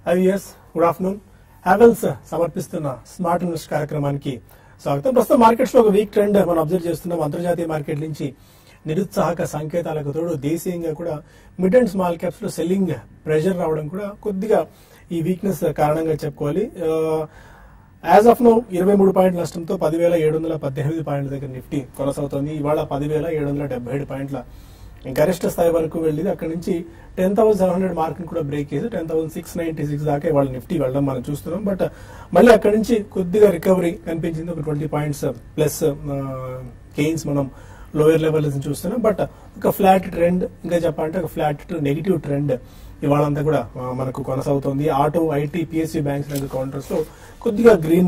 IVS good afternoon Havells సమర్పిస్తున్న smart invest కార్యక్రమానికి స్వాగతం ప్రస్తుతం మార్కెట్స్ లో ఒక వీక్ ట్రెండ్ మనం అబ్జర్వ్ చేస్తున్నాం అంతర్జాతీయ మార్కెట్ నుంచి నిరుత్సాహక సంకేతాలకు తోడు దేశీయంగా కూడా మిడ్ అండ్ స్మాల్ క్యాప్స్ లో సెల్లింగ్ ప్రెషర్ రావడం కూడా కొద్దిగా ఈ వీక్నెస్ కారణంగా చెప్పుకోవాలి యాజ్ ఆఫ్ నో ఇరవై మూడు పాయింట్ల నష్టంతో పదివేల ఏడు వందల పద్దెనిమిది పాయింట్ల దగ్గర నిఫ్టీ కొనసాగుతోంది ఇవాళ పదివేల ఏడు వందల డెబ్బై ఏడు పాయింట్ల గరిష్ట స్థాయి వరకు వెళ్ళింది అక్కడ నుంచి ten thousand seven hundred mark కూడా బ్రేక్ చేసి ten thousand six ninety six దాకా వాళ్ళ నిఫ్టీ వెళ్ళడం మనం చూస్తున్నాం బట్ మళ్ళీ అక్కడ నుంచి కొద్దిగా రికవరీ కనిపించింది ఒక ట్వంటీ పాయింట్స్ ప్లస్ గెయిన్స్ మనం లోయర్ లెవెల్ చూస్తున్నాం బట్ ఒక ఫ్లాట్ ట్రెండ్ ఇంకా చెప్పాలంటే ఒక ఫ్లాట్ టు నెగిటివ్ ట్రెండ్ ఇవాళంతా కూడా ఆ, మనకు కొనసాగుతోంది ఆటో ఐటీ పిఎస్సి బ్యాంక్స్ లాంటి కౌంటర్స్ లో కొద్దిగా గ్రీన్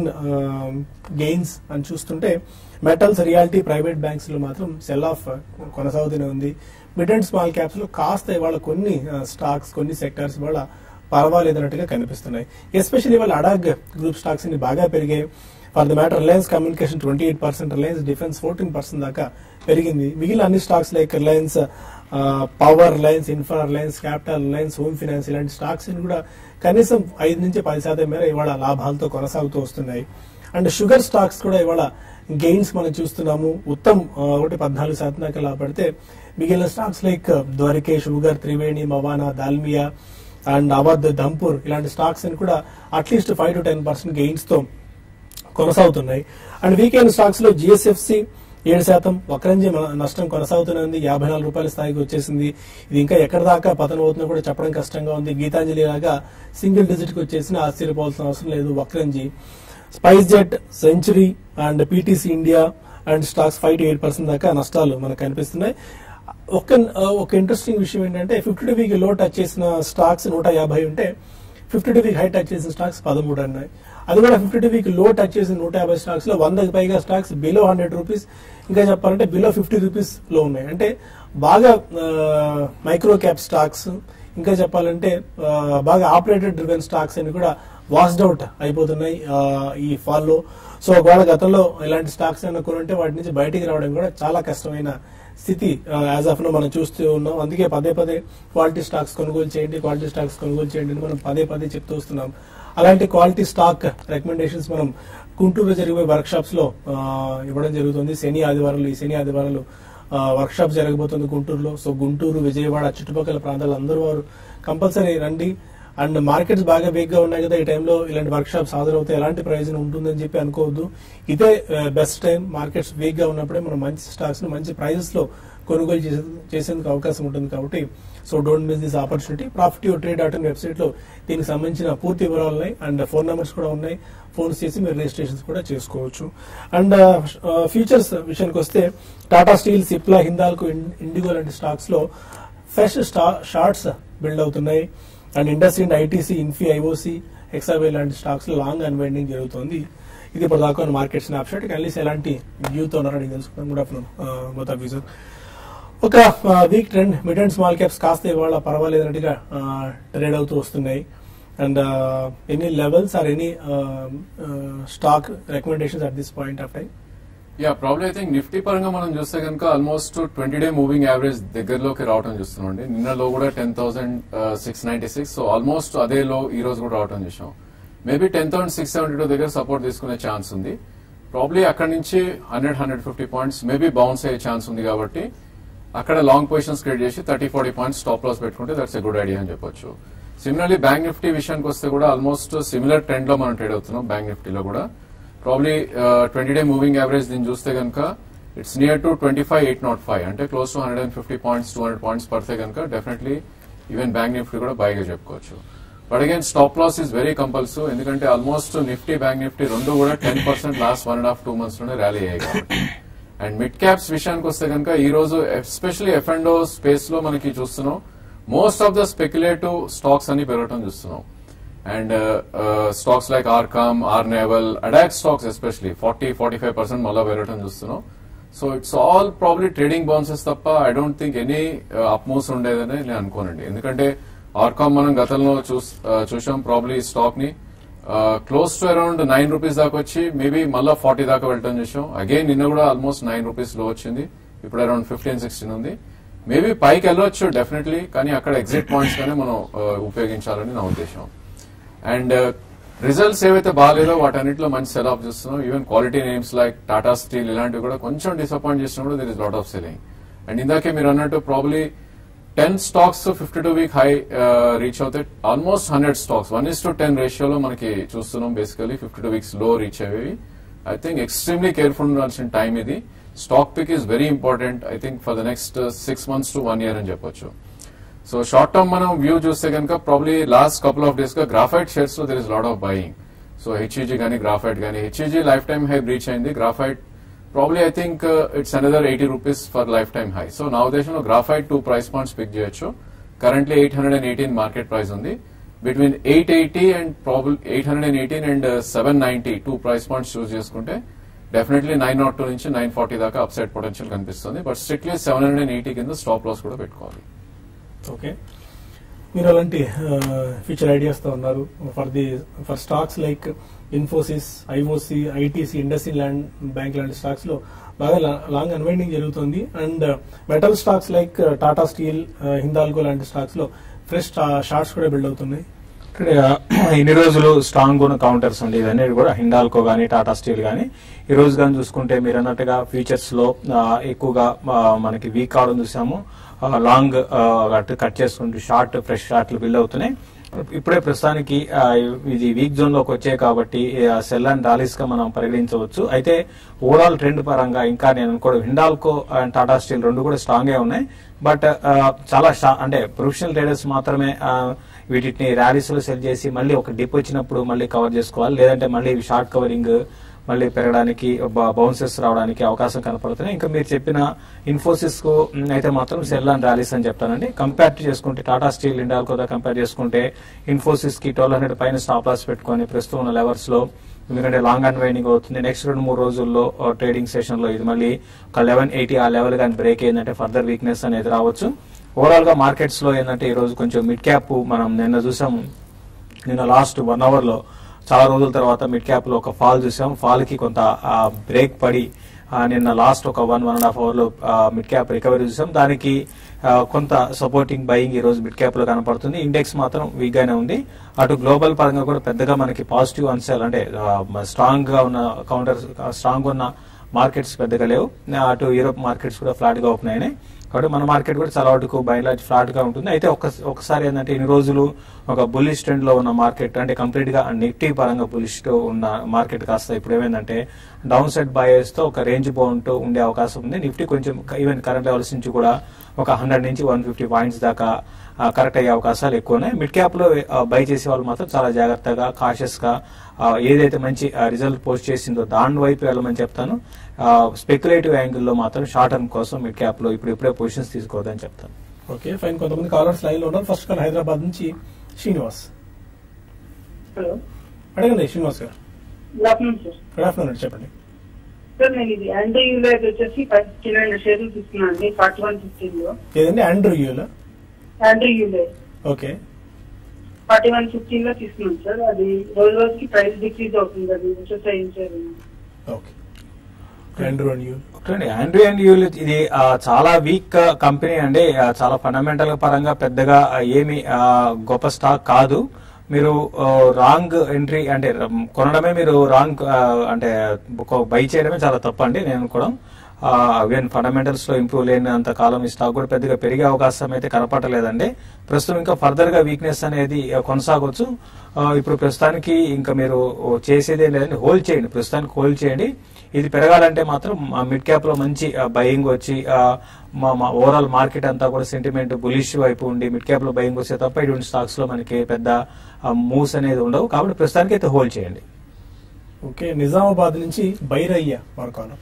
గెయిన్స్ అని చూస్తుంటే మెటల్స్ రియాలిటీ ప్రైవేట్ బ్యాంక్స్ లో మాత్రం సెల్ ఆఫ్ కొనసాగుతూనే ఉంది మిడ్ అండ్ స్మాల్ క్యాప్స్ లో కాస్త ఇవాళ కొన్ని స్టాక్స్ కొన్ని సెక్టర్స్ ఇవాళ పర్వాలేదన్నట్టుగా కనిపిస్తున్నాయి ఎస్పెషల్లీ వాళ్ళ అడాగ్ గ్రూప్ స్టాక్స్ ని బాగా పెరిగాయి for the matter Reliance Communication twenty eight percent Reliance Defence fourteen percent దాకా పెరిగింది మిగిలిన అన్ని stocks like Reliance Power Reliance Infra Reliance Capital Reliance Home Finance ఇలాంటి స్టాక్స్ ని కూడా కనీసం ఐదు నుంచి పది శాతం మేర ఇవాళ లాభాలతో కొనసాగుతూ వస్తున్నాయి అండ్ షుగర్ స్టాక్స్ కూడా ఇవాళ గెయిన్స్ మనం చూస్తున్నాము ఉత్తమ్ ఆ, ఒకటి పద్నాలుగు శాతం దాకా లాభపడితే మిగిలిన stocks like Dwarikesh Sugar Triveni Mawana Dalmia and Awadh Dhampur ఇలాంటి స్టాక్స్ అని కూడా at least five to ten percent gains తో కొనసాగుతున్నాయి అండ్ వీకెండ్ స్టాక్స్ లో జిఎస్ఎఫ్సి ఏడు శాతం వక్రంజి మ- నష్టం కొనసాగుతూనే ఉంది యాభై నాలుగు రూపాయల స్థాయికి వచ్చేసింది ఇది ఇంకా ఎక్కడ దాకా పతనం అవుతుందో కూడా చెప్పడం కష్టంగా ఉంది గీతాంజలి లాగా సింగిల్ డిజిట్ కి వచ్చేసిన ఆశ్చర్యపోవాల్సిన అవసరం లేదు Vakrangee SpiceJet Century and PTC India and stocks five to eight percent దాకా నష్టాలు మనకు కనిపిస్తున్నాయి ఒక ఒక ఇంట్రెస్టింగ్ విషయం ఏంటంటే fifty two week low touch చేసిన స్టాక్స్ నూట యాభై ఉంటే fifty two week high touch చేసిన స్టాక్స్ పదమూడు ఉన్నాయి అది కూడా fifty two week low touch చేసిన నూట యాభై స్టాక్స్ లో వందకి పైగా స్టాక్స్ బిలో హండ్రెడ్ రూపీస్ ఇంకా చెప్పాలంటే బిలో ఫిఫ్టీ రూపీస్ లో ఉన్నాయి అంటే బాగా మైక్రో క్యాప్ స్టాక్స్ ఇంకా చెప్పాలంటే ఆ, బాగా ఆపరేటెడ్ డ్రివెన్ స్టాక్స్ అని కూడా వాష్డ్ అవుట్ అయిపోతున్నాయి ఆ, ఈ ఫాల్ లో సో ఒకవేళ గతంలో ఇలాంటి స్టాక్స్ ఏమైనా కొనుంటే వాటి నుంచి బయటికి రావడం కూడా చాలా కష్టమైన స్థితి యాజ్ ఆఫ్ నో మనం చూస్తూ ఉన్నాం అందుకే పదే పదే క్వాలిటీ స్టాక్స్ కొనుగోలు చేయండి క్వాలిటీ స్టాక్స్ కొనుగోలు చేయండి అని మనం పదే పదే చెప్తూ వస్తున్నాం అలాంటి క్వాలిటీ స్టాక్ రికమెండేషన్స్ మనం గుంటూరులో జరిగే వర్క్ షాప్స్ లో ఆ, ఇవ్వడం జరుగుతుంది శని ఆదివారాలు ఈ శని ఆదివారాలు వర్క్ షాప్ జరగబోతుంది గుంటూరులో సో గుంటూరు విజయవాడ చుట్టుపక్కల ప్రాంతాల అందరూ వారు కంపల్సరీ రండి అండ్ మార్కెట్స్ బాగా వేగ్ గా ఉన్నాయి కదా ఈ టైంలో ఇలాంటి వర్క్ షాప్స్ హాజరవుతే ఎలాంటి ప్రయోజనం ఉంటుందని చెప్పి అనుకోవద్దు ఇదే బెస్ట్ టైం మార్కెట్స్ వేగ్ గా ఉన్నప్పుడే మనం మంచి స్టాక్స్ ని మంచి ప్రైజెస్ లో కొనుగోలు చేసే- చేసేందుకు అవకాశం ఉంటుంది కాబట్టి so don't miss this opportunity profit trade dot in website లో దీనికి సంబంధించిన పూర్తి వివరాలు ఉన్నాయి అండ్ ఫోన్ నెంబర్స్ కూడా ఉన్నాయి ఫోన్స్ చేసి మీరు రిజిస్ట్రేషన్స్ కూడా చేసుకోవచ్చు అండ్ ఫ్యూచర్స్ విషయానికి వస్తే టాటా స్టీల్ సిప్లా హిందాల్కు ఇండిగో లాంటి స్టాక్స్ లో ఫ్రెష్ షార్ట్స్ బిల్డ్ అవుతున్నాయి and industry and ITC Infy IOC ఎక్సావే లాంటి స్టాక్స్ లో లాంగ్ అన్వైండింగ్ జరుగుతుంది ఇది ఇప్పుడు దాకా మార్కెట్ స్నాప్ షాట్ కలిసి ఎలాంటి వ్యూతో ఉన్నారని తెలుసుకుందాం good afternoon both of sir ఒక weak trend mid and small caps కాస్త ఇవాళ పర్వాలేదన్నట్టుగా ట్రేడ్ అవుతూ వస్తున్నాయి and any levels or any stock recommendations at this point of time yeah probably I think Nifty పరంగా మనం చూస్తే కనుక almost twenty day moving average దగ్గరలోకి రావడం చూస్తున్నాం అండి నిన్నలో కూడా ten thousand six ninety six so almost అదే లో ఈ రోజు కూడా రావడం చూసాం maybe ten thousand six seventy two దగ్గర సపోర్ట్ తీసుకునే ఛాన్స్ ఉంది ప్రాబ్లీ అక్కడ నుంచి hundred hundred fifty points maybe bounce అయ్యే ఛాన్స్ ఉంది కాబట్టి అక్కడ లాంగ్ పొజిషన్స్ క్రియేట్ చేసి thirty forty points stop loss పెట్టుకుంటే దట్స్ ఎ గుడ్ ఐడియా అని చెప్పొచ్చు సిమిలర్లీ బ్యాంక్ నిఫ్టీ విషయానికి వస్తే కూడా ఆల్మోస్ట్ సిమిలర్ ట్రెండ్ లో మనం ట్రేడ్ అవుతున్నాం బ్యాంక్ నిఫ్టీలో కూడా probably twenty day moving average దీన్ని చూస్తే కనుక it's near to twenty five eight not five అంటే close to hundred and fifty points two hundred points పడితే కనుక డెఫినెట్లీ ఈవెన్ బ్యాంక్ నిఫ్టీ కూడా బైగా చెప్పుకోవచ్చు but again stop loss is very compulsive ఎందుకంటే ఆల్మోస్ట్ నిఫ్టీ బ్యాంక్ నిఫ్టీ రెండు కూడా ten percent last one and half two months లోనే ర్యాలీ అయ్యాయి కాబట్టి అండ్ మిడ్ క్యాప్స్ విషయానికి వస్తే కనుక ఈ రోజు ఎస్పెషల్లీ ఎఫ్ అండ్ స్పేస్ లో మనకి చూస్తున్నాం most of the speculative stocks అని పెరగటం చూస్తున్నాం and stocks like RCom R naval ADAG stocks especially forty forty five percent మళ్ళీ పెరగటం చూస్తున్నాం so it's all probably trading bounces తప్ప I don't think any up moves ఉండేదని నేను అనుకోనండి ఎందుకంటే ఆర్కామ్ మనం గతంలో చూస్- uh, చూసాం ప్రాబ్లీ స్టాక్ ని close to around nine rupees దాకా వచ్చి మేబీ మళ్ళీ ఫార్టీ దాకా వెళ్ళటం చూసాం అగైన్ నిన్న కూడా ఆల్మోస్ట్ నైన్ రూపీస్ లో వచ్చింది ఇప్పుడు అరౌండ్ ఫిఫ్టీన్ సిక్స్టీన్ ఉంది మేబీ పైకి వెళ్ళొచ్చు డెఫినెట్లీ కానీ అక్కడ ఎగ్జిట్ పాయింట్స్ గానే మనం uh, ఉపయోగించాలని నా ఉద్దేశం అండ్ రిజల్ట్స్ ఏవైతే బాగాలేదో వాటన్నిటిలో మంచి సెల్ ఆఫ్ చూస్తున్నాం even quality names like Tata Steel ఇలాంటివి కూడా కొంచెం డిసప్పాయింట్ చేసినప్పుడు there is lot of selling and ఇందాకే మీరు అన్నట్టు probably ten stocks fifty two week high reach అవుతాయి almost hundred stocks one is to ten రేషియోలో మనకి చూస్తున్నాం బేసికలీ ఫిఫ్టీ టూ వీక్స్ లో రీచ్ అయ్యేవి ఐ థింక్ ఎక్స్ట్రీమ్లీ కేర్ఫుల్ ఉండాల్సిన టైం ఇది stock pick is very important I think for the next six months to one year అని చెప్పొచ్చు so short term మనం వ్యూ చూస్తే కనుక probably last couple of days గా గ్రాఫైట్ షేర్స్ లో there is lot of buying so HEG కానీ graphite కానీ HEG life time high reach అయింది graphite probably I think it's another eighty rupees for life time high so నా ఉద్దేశంలో graphite two price points pick చేయొచ్చు currently eight hundred and eighteen market price ఉంది between eight eighty and probably eight hundred and eighteen and seven ninety two price points choose చేసుకుంటే definitely nine not two నుంచి nine forty దాకా upside potential కనిపిస్తుంది but strictly seven hundred and eighty కింద stop loss కూడా పెట్టుకోవాలి okay మీరు అలాంటి future ideas తో ఉన్నారు for the for stocks like Infosys IOC ITC IndusInd bank లాంటి స్టాక్స్ లో బాగా లాంగ్ అన్వైండింగ్ జరుగుతుంది and metal stocks like Tata Steel Hindalco లాంటి స్టాక్స్ లో ఫ్రెష్ షార్ట్స్ కూడా బిల్డ్ అవుతున్నాయి ఇక్కడ ఇన్ని రోజులు స్ట్రాంగ్ ఉన్న కౌంటర్స్ అండి ఇవన్నీ కూడా హిండాల్కో గానీ టాటా స్టీల్ గానీ ఈ రోజు కానీ చూసుకుంటే మీరు అన్నట్టుగా ఫ్యూచర్స్ లో ఆ, ఎక్కువగా ఆ, మనకి వీక్ కావడం చూసాము ఆ, లాంగ్ ఆ, అటు కట్ చేసుకుంటూ షార్ట్ ఫ్రెష్ షార్ట్లు బిల్డ్ అవుతున్నాయి ఇప్పుడే ప్రస్తుతానికి ఆ, ఇది వీక్ జోన్ లోకి వచ్చాయి కాబట్టి సెల్ అండ్ డాలీస్ గా మనం పరిగణించవచ్చు అయితే ఓవరాల్ ట్రెండ్ పరంగా ఇంకా నేను అనుకోవడం హిండాల్కో అండ్ టాటా స్టీల్ రెండు కూడా స్ట్రాంగ్ గా ఉన్నాయి బట్ చాలా షా- అంటే ప్రొఫెషనల్ ట్రేడర్స్ మాత్రమే ఆ, వీటిని ర్యాలీస్ లో సెల్ చేసి మళ్ళీ ఒక డిప్ వచ్చినప్పుడు మళ్ళీ కవర్ చేసుకోవాలి లేదంటే మళ్ళీ షార్ట్ కవరింగ్ మళ్ళీ పెరగడానికి బౌన్సెస్ రావడానికి అవకాశం కనపడుతున్నాయి ఇంకా మీరు చెప్పిన ఇన్ఫోసిస్ కు మ్, అయితే మాత్రం సెల్ అండ్ ర్యాలీస్ అని చెప్తానండి కంపేర్ చేసుకుంటే టాటా స్టీల్ ఇండాల్కో కంపేర్ చేసుకుంటే ఇన్ఫోసిస్ కి ట్వెల్వ్ హండ్రెడ్ పైన స్టాప్ లాస్ పెట్టుకొని ప్రస్తుతం ఉన్న లెవెల్స్ లో ఎందుకంటే లాంగ్ అండ్ వైండింగ్ అవుతుంది నెక్స్ట్ రెండు మూడు రోజుల్లో ట్రేడింగ్ సెషన్ లో ఇది మళ్ళీ ఒక లెవెన్ ఎయిటీ ఆ లెవెల్ కానీ బ్రేక్ అయిందంటే ఫర్దర్ వీక్నెస్ అనేది రావచ్చు ఓవరాల్ గా మార్కెట్స్ లో ఏంటంటే ఈ రోజు కొంచెం మిడ్ క్యాప్ మనం నిన్న చూసాము నిన్న లాస్ట్ వన్ అవర్ లో చాలా రోజుల తర్వాత మిడ్ క్యాప్ లో ఒక ఫాల్ చూసాం ఫాల్ కి కొంత బ్రేక్ పడి ఆ, నిన్న లాస్ట్ ఒక one one and half hour లో మిడ్ క్యాప్ రికవరీ చూసాం దానికి ఆ, కొంత సపోర్టింగ్ బయింగ్ ఈ రోజు మిడ్ క్యాప్ లో కనపడుతుంది ఇండెక్స్ మాత్రం వీక్ గానే ఉంది అటు గ్లోబల్ పరంగా కూడా పెద్దగా మనకి పాజిటివ్ అన్సెల్ అంటే స్ట్రాంగ్ గా ఉన్న కౌంటర్ స్ట్రాంగ్ ఉన్న మార్కెట్స్ పెద్దగా లేవు అటు యూరోప్ మార్కెట్స్ కూడా ఫ్లాట్ గా ఓపెన్ అయినాయి కాబట్టి మన మార్కెట్ కూడా చాలా వరకు బై లార్జ్ ఫ్లాట్ గా ఉంటుంది అయితే ఒక ఒకసారి ఏంటంటే ఇన్ని రోజులు ఒక బుల్లిష్ ట్రెండ్ లో ఉన్న మార్కెట్ అంటే కంప్లీట్ గా నిఫ్టీ పరంగా బుల్లిష్ తో ఉన్న మార్కెట్ కాస్త ఇప్పుడు ఏమైందంటే డౌన్ సైడ్ బయర్స్ తో ఒక రేంజ్ బౌండ్ ఉండే అవకాశం ఉంది నిఫ్టీ కొంచెం ఈవెన్ కరెంట్ లెవెల్స్ నుంచి కూడా ఒక హండ్రెడ్ నుంచి వన్ ఫిఫ్టీ పాయింట్స్ దాకా కరెక్ట్ అయ్యే అవకాశాలు ఎక్కువ ఉన్నాయి మిడ్ క్యాప్ లో బై చేసే వాళ్ళు మాత్రం చాలా జాగ్రత్తగా కాషియస్ గా ఆ, ఏదైతే మంచి రిజల్ట్ పోస్ట్ చేసిందో దాని వైపు వెళ్ళమని చెప్తాను స్పెక్యులేటివ్ యాంగిల్లో మాత్రం షార్ట్ టర్మ్ కోసం మిడ్ క్యాప్ లో ఇప్పుడు ఇప్పుడే పొజిషన్స్ తీసుకోవద్దని చెప్తాను ఓకే ఫైన్ కొంతమంది కాలర్స్ లైన్ లో ఉన్నారు ఫస్ట్ కాల్ హైదరాబాద్ నుంచి శ్రీనివాస్ హలో అడగండి Srinivas garu good afternoon sir good afternoon అండి చెప్పండి సార్ నేను ఇది యాంటీ యూలైట్ వచ్చేసి ఫిఫ్టీన్ హండ్రెడ్ షేర్లు తీసుకున్నాను అండి ఫార్టీ వన్ ఫిఫ్టీన్ లో ఏదండి ఆండ్రూ యూలా యాంటీ యూలైట్ ఓకే ఫార్టీ వన్ ఫిఫ్టీన్ లో తీసుకున్నాను సార్ అది రోజు రోజుకి ప్రైస్ డిక్రీజ్ అవుతుంది అది ఇంట్రెస్ట్ అయ్యించారు ఓకే ఆండ్రూ అండ్ యూ చూడండి ఆండ్రూ అండ్ యూల్ ఇది ఆ, చాలా వీక్ కంపెనీ అండి ఆ, చాలా ఫండమెంటల్ పరంగా పెద్దగా ఆ, ఏమి ఆ, గొప్ప స్టాక్ కాదు మీరు రాంగ్ ఎంట్రీ అంటే రం- కొనడమే మీరు రాంగ్ అంటే బై చేయడమే చాలా తప్పు అండి నేను అనుకోవడం ఈవెన్ ఫండమెంటల్స్ లో ఇంప్రూవ్ లేనంత కాలం ఈ స్టాక్ కూడా పెద్దగా పెరిగే అవకాశం అయితే కనపడలేదండి ప్రస్తుతం ఇంకా ఫర్దర్ గా వీక్నెస్ అనేది ఆ, కొనసాగొచ్చు ఆ, ఇప్పుడు ప్రస్తుతానికి ఇంకా మీరు చేసేది లేదండి హోల్డ్ చేయండి ప్రస్తుతానికి హోల్డ్ చేయండి ఇది పెరగాలంటే మాత్రం మిడ్ క్యాప్ లో మంచి బయింగ్ వచ్చి ఆ, మా మా ఓవరాల్ మార్కెట్ అంతా కూడా సెంటిమెంట్ బులిష్ వైపు ఉండి మిడ్ క్యాప్ లో బయింగ్ వస్తే తప్ప ఇటువంటి స్టాక్స్ లో మనకి పెద్ద మూవ్స్ అనేది ఉండవు కాబట్టి ప్రస్తుతానికి అయితే హోల్డ్ చేయండి ఓకే నిజామాబాద్ నుంచి బైరయ్య మరొకను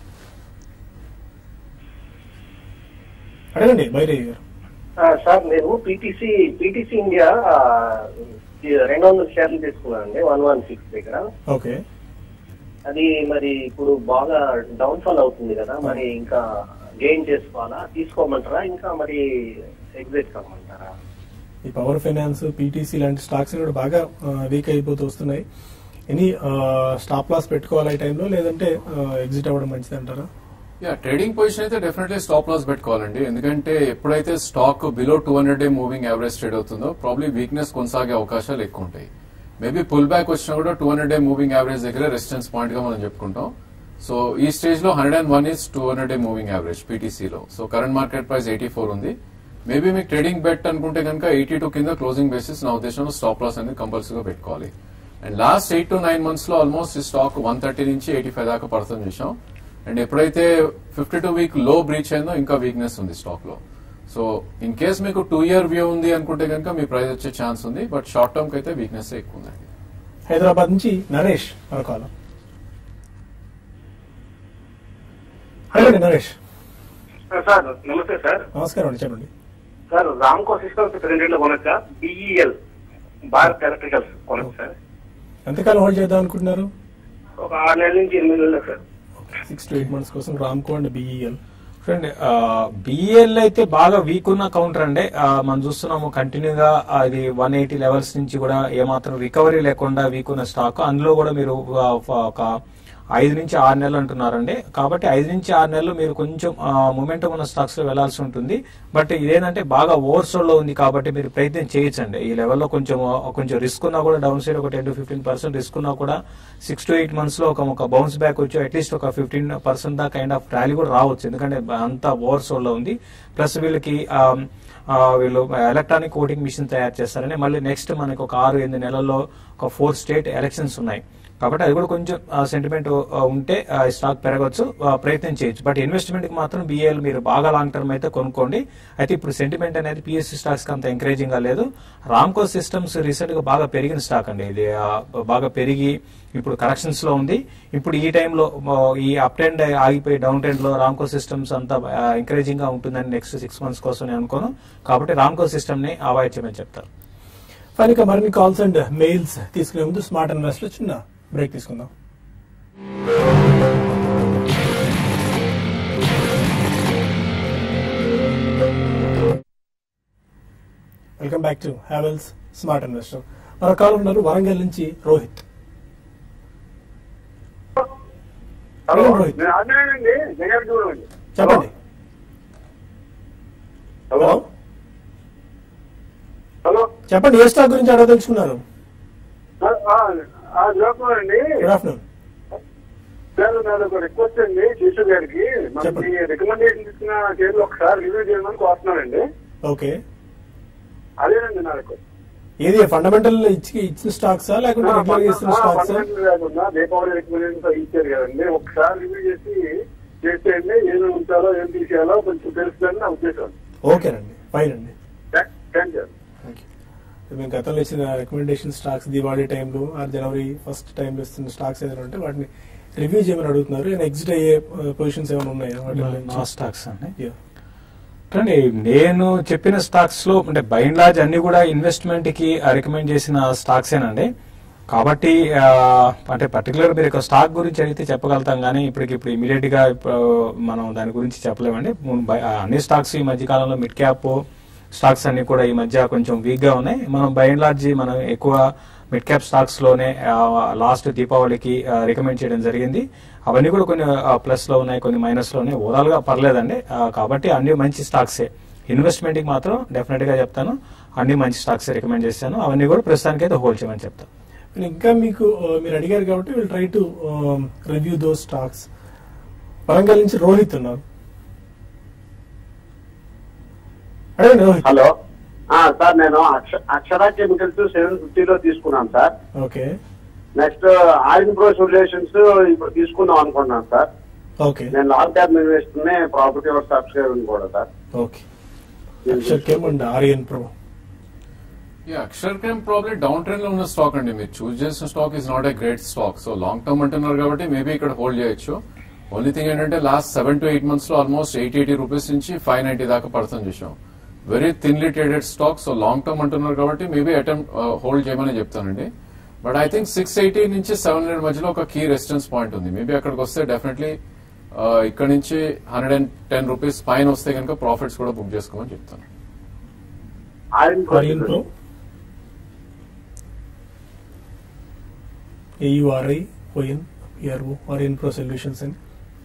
అడగండి బైరయ్య గారు ఆ, సార్ నేను పీటీసీ పీటీసీ ఇండియా ఆ, ఈ రెండు వందల షేర్లు తీసుకున్నానండి వన్ వన్ సిక్స్ దగ్గర ఓకే అది మరి ఇప్పుడు బాగా డౌన్ ఫాల్ అవుతుంది కదా మరి ఇంకా గెయిన్ చేసుకోవాలా తీసుకోమంటారా ఇంకా మరి ఎగ్జిట్ కమ్మంటారా ఈ పవర్ ఫైనాన్స్ పీటీసీ లాంటి స్టాక్స్ కూడా బాగా వీక్ అయిపోతూ వస్తున్నాయి ఎనీ స్టాప్ లాస్ పెట్టుకోవాలి ఈ టైంలో లేదంటే ఎగ్జిట్ అవ్వడం మంచిది అంటారా యా ట్రేడింగ్ పొజిషన్ అయితే డెఫినెట్లీ స్టాప్ లాస్ పెట్టుకోవాలండి ఎందుకంటే ఎప్పుడైతే stock below two hundred day moving average trade అవుతుందో ప్రాబ్లీ వీక్నెస్ కొనసాగే అవకాశాలు ఎక్కువ ఉంటాయి మేబీ పుల్ బ్యాక్ వచ్చినా కూడా two hundred day moving average దగ్గర రెసిస్టెన్స్ పాయింట్ గా మనం చెప్పుకుంటాం సో ఈ స్టేజ్ లో hundred and one is two hundred day moving average పీటీసీలో so current market price eighty four ఉంది మేబీ మీకు ట్రేడింగ్ బెట్ అనుకుంటే కనుక ఎయిటీ టూ కింద క్లోజింగ్ బేసిస్ నా ఉద్దేశంలో స్టాప్ లాస్ అనేది కంపల్సరీగా పెట్టుకోవాలి and last eight to nine months లో ఆల్మోస్ట్ ఈ స్టాక్ వన్ థర్టీ నుంచి ఎయిటీ ఫైవ్ దాకా పడుతుంది చూసాం అండ్ ఎప్పుడైతే fifty two week low breach అయిందో ఇంకా వీక్నెస్ ఉంది స్టాక్ లో సో ఇన్ కేస్ మీకు టూ ఇయర్ వ్యూ ఉంది అనుకుంటే కనుక మీ ప్రైస్ వచ్చే ఛాన్స్ ఉంది బట్ షార్ట్ టర్మ్ కి అయితే వీక్నెస్ ఎక్కువ ఉందండి హైదరాబాద్ నుంచి నరేష్ మన కాలం అడగండి నరేష్ సార్ నమస్తే సార్ నమస్కారం అండి చెప్పండి సార్ రామ్కో సిస్టమ్స్ రెండింటిలో కొనొచ్చా బిఈఎల్ భారత్ ఎలక్ట్రికల్స్ కొనొచ్చు సార్ ఎంతకాలం హోల్డ్ చేద్దాం అనుకుంటున్నారు ఒక ఆరు నెలల నుంచి ఎనిమిది నెలలు sir six to eight months కోసం రామ్కో అండ్ బిఈఎల్ చూడండి బిఎల్ అయితే బాగా వీక్ ఉన్న కౌంటర్ అండి ఆ, మనం చూస్తున్నాము కంటిన్యూగా అది వన్ ఎయిటీ లెవెల్స్ నుంచి కూడా ఏమాత్రం రికవరీ లేకుండా వీక్ ఉన్న స్టాక్ అందులో కూడా మీరు ఆ, ఒక ఐదు నుంచి ఆరు నెలలు అంటున్నారండి కాబట్టి ఐదు నుంచి ఆరు నెలలు మీరు కొంచెం మూమెంటం ఉన్న స్టాక్స్ లో వెళ్లాల్సి ఉంటుంది బట్ ఇదేంటంటే బాగా ఓవర్సోల్ లో ఉంది కాబట్టి మీరు ప్రయత్నం చేయొచ్చండి ఈ లెవెల్లో కొంచెం ఆ, కొంచెం రిస్క్ ఉన్నా కూడా డౌన్ సైడ్ ఒక ten to fifteen percent risk ఉన్నా కూడా సిక్స్ టు ఎయిట్ మంత్స్ లో ఒక ఒక బౌన్స్ బ్యాక్ వచ్చి అట్లీస్ట్ ఒక ఫిఫ్టీన్ పర్సెంట్ దాకా కైండ్ ఆఫ్ ర్యాలీ కూడా రావచ్చు ఎందుకంటే అంతా ఓవర్సోల్ లో ఉంది ప్లస్ వీళ్ళకి ఆ, ఆ, వీళ్ళు ఎలక్ట్రానిక్ ఓటింగ్ మిషన్ తయారు చేస్తారని మళ్ళీ నెక్స్ట్ మనకి ఒక ఆరు ఎనిమిది నెలల్లో ఒక ఫోర్ స్టేట్ ఎలక్షన్స్ ఉన్నాయి కాబట్టి అది కూడా కొంచెం సెంటిమెంట్ ఉంటే ఆ, ఈ స్టాక్ పెరగవచ్చు ఆ, ప్రయత్నం చేయొచ్చు బట్ ఇన్వెస్ట్మెంట్ కి మాత్రం బిఏఎల్ మీరు బాగా లాంగ్ టర్మ్ అయితే కొనుక్కోండి అయితే ఇప్పుడు సెంటిమెంట్ అనేది పిఎస్సి స్టాక్స్ కి అంత ఎంకరేజింగ్ గా లేదు రామ్కో సిస్టమ్స్ రీసెంట్ గా బాగా పెరిగిన స్టాక్ అండి ఇది ఆ, బాగా పెరిగి ఇప్పుడు కరెక్షన్స్ లో ఉంది ఇప్పుడు ఈ టైంలో ఈ అప్ ట్రెండ్ ఆగిపోయి డౌన్ ట్రెండ్ లో రామ్కో సిస్టమ్స్ అంతా ఎంకరేజింగ్ గా ఉంటుందని నెక్స్ట్ సిక్స్ మంత్స్ కోసం నేను అనుకోను కాబట్టి రామ్కో సిస్టమ్ ని అవాయిడ్ చేయమని చెప్తారు ఫైన్ ఇక మరిన్ని కాల్స్ అండ్ మెయిల్స్ తీసుకునే ముందు స్మార్ట్ ఇన్వెస్ట్ లో చిన్న బ్రేక్ తీసుకుందాం welcome back to Havells smart investor మన కాల్ ఉన్నారు వరంగల్ నుంచి రోహిత్ హలో రోహిత్. నేను ఆడినానండి జగన్ చూడండి చెప్పండి హలో హలో చెప్పండి ఏ స్టాక్ గురించి అడగదలుచుకున్నారు చెప్పండి గుడ్ ఆఫ్టర్నూన్ సార్ నాది ఒక రిక్వెస్ట్ అండి శిశు గారికి మనకి చెప్పండి. రికమెండేషన్ ఇచ్చిన కేసులు ఒకసారి రివ్యూ చేయమని కోరుతున్నానండి ఓకే అదేనండి నా రిక్వెస్ట్ ఏది ఫండమెంటల్ ఇచ్చి ఇచ్చిన స్టాక్సా లేకుంటే రెగ్యులర్ ఇస్తున్న స్టాక్స్ ఫండమెంటల్ కాకుండా దీపావళి రికమెండేషన్ ఇచ్చారు కదండి ఒకసారి రివ్యూ చేసి చేసేయండి ఏమి ఉంచాలో ఏం తీసేయాలో కొంచెం తెలుస్తుందని నా ఉద్దేశం ఓకేనండి ఫైన్ అండి థ్యాంక్ యూ థ్యాంక్ యూ మేము గతంలో ఇచ్చిన రికమెండేషన్ స్టాక్స్ దివాళీ టైంలో ఆర్ జనవరి ఫస్ట్ టైంలో ఇస్తున్న స్టాక్స్ ఏదైనా ఉంటే వాటిని రివ్యూ చేయమని అడుగుతున్నారు ఎగ్జిట్ అయ్యే పొజిషన్స్ ఏమైనా ఉన్నాయా వాటి నా గురించి? స్టాక్స్ అండి Yeah. చూడండి నేను చెప్పిన స్టాక్స్ లో అంటే బై అండ్ లార్జ్ అన్ని కూడా ఇన్వెస్ట్మెంట్ కి రికమెండ్ చేసిన స్టాక్స్ ఏనండి కాబట్టి ఆ, అంటే పర్టికులర్ మీరు ఒక స్టాక్ గురించి అడిగితే చెప్పగలుగుతాం కానీ ఇప్పటికి ఇప్పుడు ఇమీడియట్ గా ఇప్పుడు మనం దాని గురించి చెప్పలేమండి ముందు బై- ఆ, అన్ని స్టాక్స్ ఈ మధ్య కాలంలో మిడ్ క్యాప్ స్టాక్స్ అన్ని కూడా ఈ మధ్య కొంచెం వీక్ గా ఉన్నాయి మనం బై అండ్ లార్జ్ మనం ఎక్కువ మిడ్ క్యాప్ స్టాక్స్ లోనే లాస్ట్ దీపావళికి రికమెండ్ చేయడం జరిగింది అవన్నీ కూడా కొన్ని ప్లస్ లో ఉన్నాయి కొన్ని మైనస్ లో ఉన్నాయి ఓవరాల్ గా పర్లేదండి ఆ, కాబట్టి అన్ని మంచి స్టాక్సే ఇన్వెస్ట్మెంట్ కి మాత్రం డెఫినెట్ గా చెప్తాను అన్ని మంచి స్టాక్స్ రికమెండ్ చేస్తాను అవన్నీ కూడా ప్రస్తుతానికి అయితే హోల్డ్ చేయమని చెప్తాను And ఇంకా మీకు ఆ, మీరు అడిగారు కాబట్టి will try to review those stocks Warangal నుంచి రోహిత్ ఉన్నారు అడగండి రోహిత్ హలో ఆ, సార్ నేను అక్ష- అక్షర కెమికల్స్ సెవెన్ ఫిఫ్టీలో తీసుకున్నాను sir okay next oil pro solutions ఇప్పుడు తీసుకుందాం అనుకుంటున్నాను సార్ ఓకే నేను long term investor property work subscriber కూడా sir okay Akshar chem and Aryan pro yeah Akshar crime probably down trend లో ఉన్న స్టాక్ అండి మీరు చూస్ చేసిన stock is not a great stock so long term అంటున్నారు కాబట్టి మేబీ ఇక్కడ హోల్డ్ చేయొచ్చు ఓన్లీ థింగ్ ఏంటంటే last seven to eight months లో ఆల్మోస్ట్ ఎయిటీ ఎయిటీ రూపీస్ నుంచి ఫైవ్ నైన్టీ దాకా పడుతుంది చూసాం very thinly traded stock so long term అంటున్నారు కాబట్టి మేబీ అటెంప్ట్ హోల్డ్ చేయమని చెప్తానండి but I think six eighty నుంచి సెవెన్ హండ్రెడ్ మధ్యలో ఒక కీ రెసిస్టెన్స్ పాయింట్ ఉంది మేబీ అక్కడికి వస్తే డెఫినెట్లీ ఇక్కడ నుంచి హండ్రెడ్ అండ్ టెన్ రూపీస్ పైన వస్తే కనుక ప్రాఫిట్స్ కూడా బుక్ చేసుకోమని చెప్తాను oil Aryan pro A U R I O N P R O Aryan pro solutions అని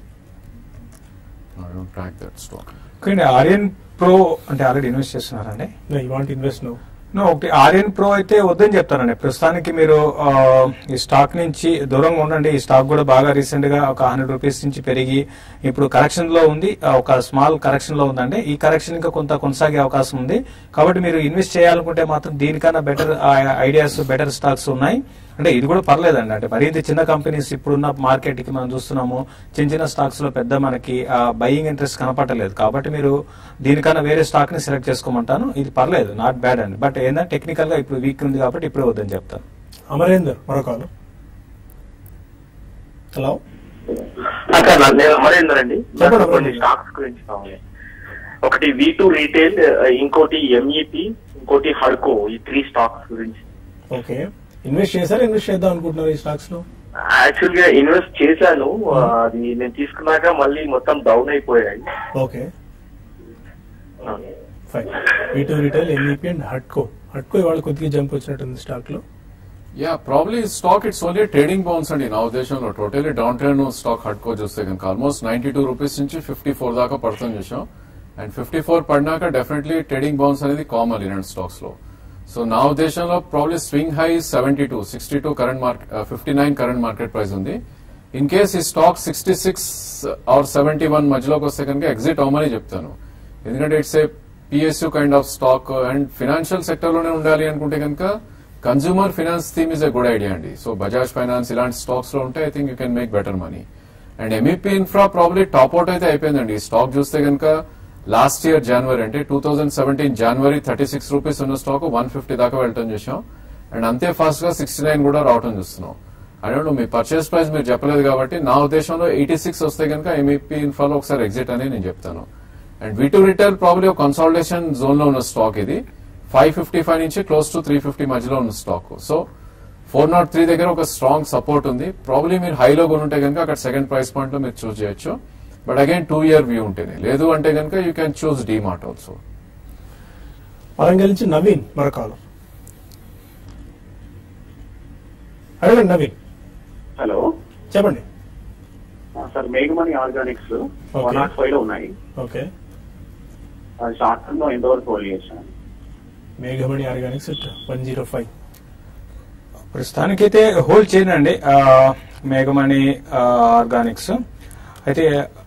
I track that stock okay Aryan pro అంటే ఆల్రెడీ ఇన్వెస్ట్ చేస్తున్నారండి you want invest no No, ఒకటి ఆర్యన్ ప్రో అయితే వద్దని చెప్తానండి ప్రస్తుతానికి మీరు ఆ, ఈ స్టాక్ నుంచి దూరంగా ఉండండి ఈ స్టాక్ కూడా బాగా రీసెంట్ గా ఒక హండ్రెడ్ రూపీస్ నుంచి పెరిగి ఇప్పుడు కరెక్షన్ లో ఉంది ఆ, ఒక స్మాల్ కరెక్షన్ లో ఉందండి ఈ కరెక్షన్ ఇంకా కొంత కొనసాగే అవకాశం ఉంది కాబట్టి మీరు ఇన్వెస్ట్ చేయాలనుకుంటే మాత్రం దీనికన్నా బెటర్ ఐడియాస్ బెటర్ స్టాక్స్ ఉన్నాయి అంటే ఇది కూడా పర్లేదండి అంటే మరి ఇది చిన్న కంపెనీస్ ఇప్పుడున్న మార్కెట్ కి మనం చూస్తున్నాము చిన్న చిన్న స్టాక్స్ లో పెద్ద మనకి బయింగ్ ఇంట్రెస్ట్ కనపడలేదు కాబట్టి మీరు దీనికన్నా వేరే స్టాక్ ని సెలెక్ట్ చేసుకోమంటాను ఇది పర్లేదు నాట్ బ్యాడ్ అండి బట్ ఏంటంటే టెక్నికల్ గా ఇప్పుడు వీక్ ఉంది కాబట్టి ఇప్పుడే వద్దని చెప్తాను అమరేందర్ మరో కాల్ హలో సార్ నా- నేను అమరేందర్ అండి చెప్పండి, నాకు కొన్ని అమరేందర్. స్టాక్స్ గురించి కావాలి ఒకటి వి టూ రీటైల్ ఇంకోటి ఎంఈపి ఇంకోటి హడ్కో ఈ త్రీ స్టాక్స్ గురించి ఓకే ఇన్వెస్ట్ చేశారా ఇన్వెస్ట్ చేద్దాం అనుకుంటున్నారు ఈ స్టాక్స్ లో యాక్చువల్ గా ఇన్వెస్ట్ చేశాను ఆ, అది నేను తీసుకున్నాక మళ్ళీ మొత్తం డౌన్ అయిపోయాయి ఓకే ఫైన్ ఈ టూ రిటైల్ ఎంఈపీ అండ్ హట్కో హట్కో ఇవాళ కొద్దిగా జంప్ వచ్చినట్టుంది స్టాక్ లో yeah probably stock it's only trading bounce అండి నా ఉద్దేశంలో టోటలీ డౌన్ ట్రెండ్ స్టాక్ హడ్కో చూస్తే కనుక ఆల్మోస్ట్ నైన్టీ టూ రూపీస్ నుంచి ఫిఫ్టీ ఫోర్ దాకా పడుతుంది చూసాం and fifty four పడినాక definitely trading bounce అనేది కామన్ ఇలాంటి స్టాక్స్ లో సో నా ఉద్దేశంలో probably swing high seventy two sixty two current market fifty nine current market price ఉంది ఇన్ కేస్ ఈ stock sixty six or seventy one మధ్యలోకి వస్తే కనుక ఎగ్జిట్ అవ్వమని చెప్తాను ఎందుకంటే it's a P S U kind of stock and financial sector లోనే ఉండాలి అనుకుంటే కనుక consumer finance theme is a good idea అండి సో బజాజ్ ఫైనాన్స్ ఇలాంటి స్టాక్స్ లో ఉంటే I think you can make better money and M E P infra probably top out అయితే అయిపోయిందండి ఈ స్టాక్ చూస్తే కనుక లాస్ట్ ఇయర్ జనవరి అంటే టూ థౌసండ్ సెవెంటీన్ జనవరి థర్టీ సిక్స్ రూపీస్ ఉన్న స్టాక్ వన్ ఫిఫ్టీ దాకా వెళ్ళటం చూసాం అండ్ అంతే ఫాస్ట్ గా సిక్స్టీ నైన్ కూడా రావటం చూస్తున్నాం అదే మీ పర్చేస్ ప్రైస్ మీరు చెప్పలేదు కాబట్టి నా ఉద్దేశంలో ఎయిటీ సిక్స్ వస్తే కనుక ఎంఈపీ ఇన్ఫ్రాలో ఒకసారి ఎగ్జిట్ అని నేను చెప్తాను and V two retail probably ఒక కన్సాలిడేషన్ జోన్ లో ఉన్న స్టాక్ ఇది ఫైవ్ ఫిఫ్టీ ఫైవ్ నుంచి క్లోజ్ టు త్రీ ఫిఫ్టీ మధ్యలో ఉన్న stock so four naught three దగ్గర ఒక స్ట్రాంగ్ సపోర్ట్ ఉంది ప్రాబ్లీ మీరు హైలో కొనుంటే కనుక అక్కడ సెకండ్ ప్రైస్ పాయింట్ లో మీరు చూస్ చేయొచ్చు but again two year view ఉంటేనే లేదు అంటే కనుక you can choose DMart also Warangal నుంచి నవీన్ మరో కాల్ అడగండి నవీన్ హలో చెప్పండి సార్ మేఘమణి ఆర్గానిక్స్ వన్ నాట్ ఫైవ్ లో ఉన్నాయి ఓకే అది షార్ట్ టర్మ్ లో ఎంతవరకు హోల్డ్ చేశాను మేఘమణి ఆర్గానిక్స్ వన్ జీరో ఫైవ్ ప్రస్తుతానికైతే హోల్డ్ చేయనండి ఆ, మేఘమణి ఆ, ఆర్గానిక్స్ అయితే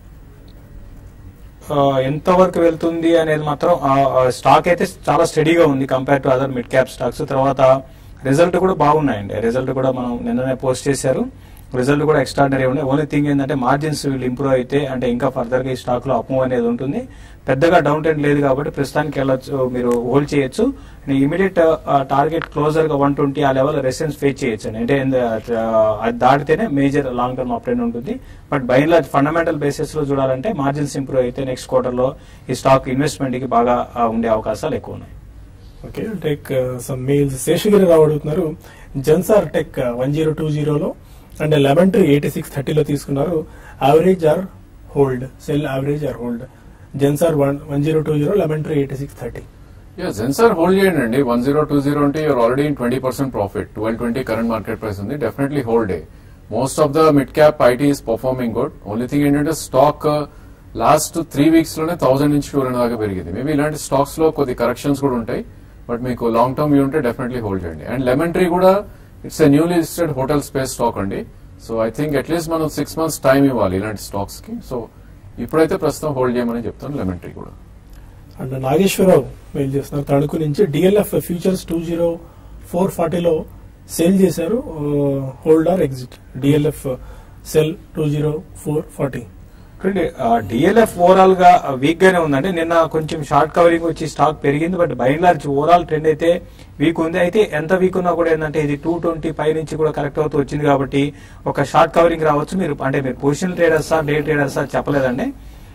ఆ, ఎంతవరకు వెళ్తుంది అనేది మాత్రం ఆ, ఆ, స్టాక్ అయితే చాలా స్టడీగా ఉంది compare to other mid cap stocks తర్వాత రిజల్ట్ కూడా బాగున్నాయండి రిజల్ట్ కూడా మనం నిన్ననే పోస్ట్ చేశారు రిజల్ట్ కూడా ఎక్స్ట్రాడనరీ ఉన్నాయి ఓన్లీ థింగ్ ఏంటంటే మార్జిన్స్ వీళ్ళు ఇంప్రూవ్ అయితే అంటే ఇంకా ఫర్దర్ గా ఈ స్టాక్ లో అప్మూవ్ అనేది ఉంటుంది పెద్దగా డౌన్ ట్రెండ్ లేదు కాబట్టి ప్రస్తుతానికి వెళ్ళొచ్చు మీరు హోల్డ్ చేయొచ్చు ఇమీడియట్ టార్గెట్ క్లోజర్ గా వన్ ట్వంటీ ఆ లెవెల్ రెసిడెన్స్ ఫేస్ చేయొచ్చు అండి అంటే ఎంత, ఆ, అది దాటితేనే major long term up trend ఉంటుంది but by large fundamental basis లో చూడాలంటే మార్జిన్స్ ఇంప్రూవ్ అయితే నెక్స్ట్ క్వార్టర్ లో ఈ స్టాక్ ఇన్వెస్ట్మెంట్ కి బాగా ఆ, ఉండే అవకాశాలు ఎక్కువ ఉన్నాయి okay take some mails Seshagiri Rao అడుగుతున్నారు Zensar tech one zero two జీరోలో and eleven to eighty six థర్టీలో తీసుకున్నారు average or hold sell average or hold Zensar one one zero two zero eleven to eighty six thirty yeah Zensar hold చేయండి అండి one zero two zero అంటే you're already in twenty percent profit twelve twenty current market price ఉంది definitely hold the most of the mid cap IT is performing good only thing ఏంటంటే stock last three weeks లోనే thousand నుంచి two hundred దాకా పెరిగింది maybe ఇలాంటి stocks లో కొద్ది corrections కూడా ఉంటాయి బట్ మీకు లాంగ్ టర్మ్ వ్యూ ఉంటే డెఫినెట్లీ హోల్డ్ చేయండి అండ్ లెమన్ ట్రీ కూడా it's a newly listed hotel space stock అండి సో ఐ థింక్ అట్లీస్ట్ మనం సిక్స్ మంత్స్ టైం ఇవ్వాలి ఇలాంటి స్టాక్స్ కి సో ఇప్పుడైతే ప్రస్తుతం హోల్డ్ చేయమని చెప్తాను లెమన్ ట్రీ కూడా అండ్ నాగేశ్వరరావు మెయిల్ చేస్తున్నారు తణుకు నుంచి D L F futures two zero four ఫార్టీలో సేల్ చేశారు hold or exit D L F sell two zero four forty చూడండి డిఎల్ఎఫ్ ఓవరాల్ గా వీక్ గానే ఉందండి నిన్న కొంచెం షార్ట్ కవరింగ్ వచ్చి స్టాక్ పెరిగింది but by and large overall trend అయితే వీక్ ఉంది అయితే ఎంత వీక్ ఉన్నా కూడా ఏంటంటే ఇది టూ ట్వంటీ పై నుంచి కూడా కరెక్ట్ అవుతూ వచ్చింది కాబట్టి ఒక షార్ట్ కవరింగ్ రావచ్చు మీరు అంటే మీరు పొజిషన్ ట్రేడర్సా డే ట్రేడర్సా చెప్పలేదండి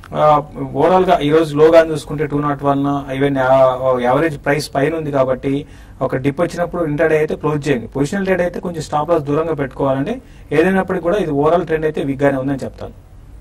ఓవరాల్ గా ఈ రోజు లోగా చూసుకుంటే two naught one even average price పైన ఉంది కాబట్టి ఒక డిప్ వచ్చినప్పుడు ఇంటర్డే అయితే క్లోజ్ చేయండి పొజిషనల్ ట్రేడ్ అయితే కొంచెం స్టాప్ లాస్ దూరంగా పెట్టుకోవాలండి ఏదైనప్పటికీ కూడా ఇది ఓవరాల్ ట్రెండ్ అయితే వీక్ గానే ఉందని చెప్తాను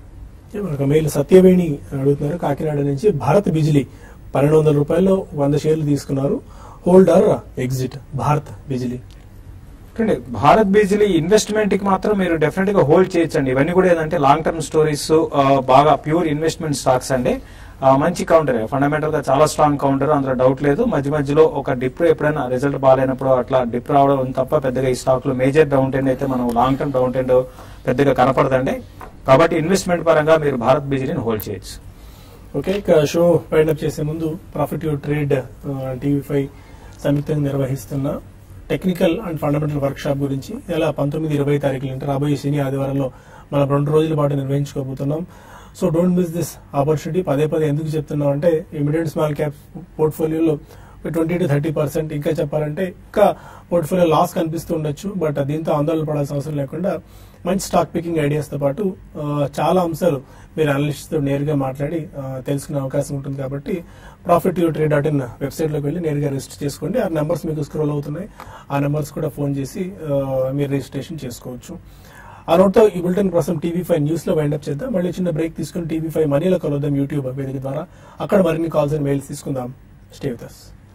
ఒక మెయిల్ సత్యవేణి అడుగుతున్నారు కాకినాడ నుంచి భారత్ బిజిలీ పన్నెండు వందల రూపాయలు వంద షేర్లు తీసుకున్నారు హోల్డర్ ఎగ్జిట్ భారత్ బిజిలీ చూడండి భారత్ బిజిలీ ఇన్వెస్ట్మెంట్ కి మాత్రం మీరు డెఫినెట్ గా హోల్డ్ చేయొచ్చండి ఇవన్నీ కూడా ఏంటంటే లాంగ్ టర్మ్ స్టోరీస్ బాగా ప్యూర్ ఇన్వెస్ట్మెంట్ స్టాక్స్ అండి ఆ, మంచి కౌంటర్ ఫండమెంటల్ గా చాలా స్ట్రాంగ్ కౌంటర్ అందులో డౌట్ లేదు మధ్య మధ్యలో ఒక డిప్ ఎప్పుడైనా రిజల్ట్ బాగాలేనప్పుడు అట్లా డిప్ రావడం తప్ప పెద్దగా ఈ స్టాక్ లో మేజర్ డౌన్ ట్రెండ్ అయితే మనం లాంగ్ టర్మ్ డౌన్ ట్రెండ్ పెద్దగా కనపడదండి కాబట్టి ఇన్వెస్ట్మెంట్ పరంగా మీరు భారత్ బిజిలీని హోల్డ్ చేయొచ్చు ఓకే ఇక షో వైండప్ చేసే ముందు profit you trade TV five సంయుక్తంగా నిర్వహిస్తున్న technical and fundamental workshop గురించి ఇలా పంతొమ్మిది ఇరవై తారీఖులు అంటే రాబోయే శని ఆదివారంలో మనం రెండు రోజుల పాటు నిర్వహించుకోబోతున్నాం so don't miss this opportunity పదే పదే ఎందుకు చెప్తున్నాం అంటే ఇమీడియట్ స్మాల్ క్యాప్ పోర్ట్ఫోలియోలో ట్వంటీ టు థర్టీ పర్సెంట్ ఇంకా చెప్పాలంటే ఇంకా పోర్ట్ఫోలియో లాస్ కనిపిస్తూ ఉండొచ్చు బట్ దీంతో ఆందోళన పడాల్సిన అవసరం లేకుండా మంచి స్టాక్ పికింగ్ ఐడియాస్ తో పాటు ఆ, చాలా అంశాలు మీరు అనలిస్ట్ తో నేరుగా మాట్లాడి ఆ, తెలుసుకునే అవకాశం ఉంటుంది కాబట్టి profit you trade dot in website లోకి వెళ్ళి నేరుగా రిజిస్టర్ చేసుకోండి ఆ నెంబర్స్ మీకు స్క్రోల్ అవుతున్నాయి ఆ నెంబర్స్ కూడా ఫోన్ చేసి ఆ, మీరు రిజిస్ట్రేషన్ చేసుకోవచ్చు ఆ నోట్తో ఈ బులెటిన్ ప్రస్తుతం టీవీ ఫైవ్ న్యూస్ లో వైండప్ చేద్దాం మళ్ళీ చిన్న బ్రేక్ తీసుకుని టీవీ ఫైవ్ మనీలో కలుద్దాం యూట్యూబ్ వేదిక ద్వారా అక్కడ మరిన్ని కాల్స్ అండ్ మెయిల్స్ తీసుకుందాం స్టే విత్ us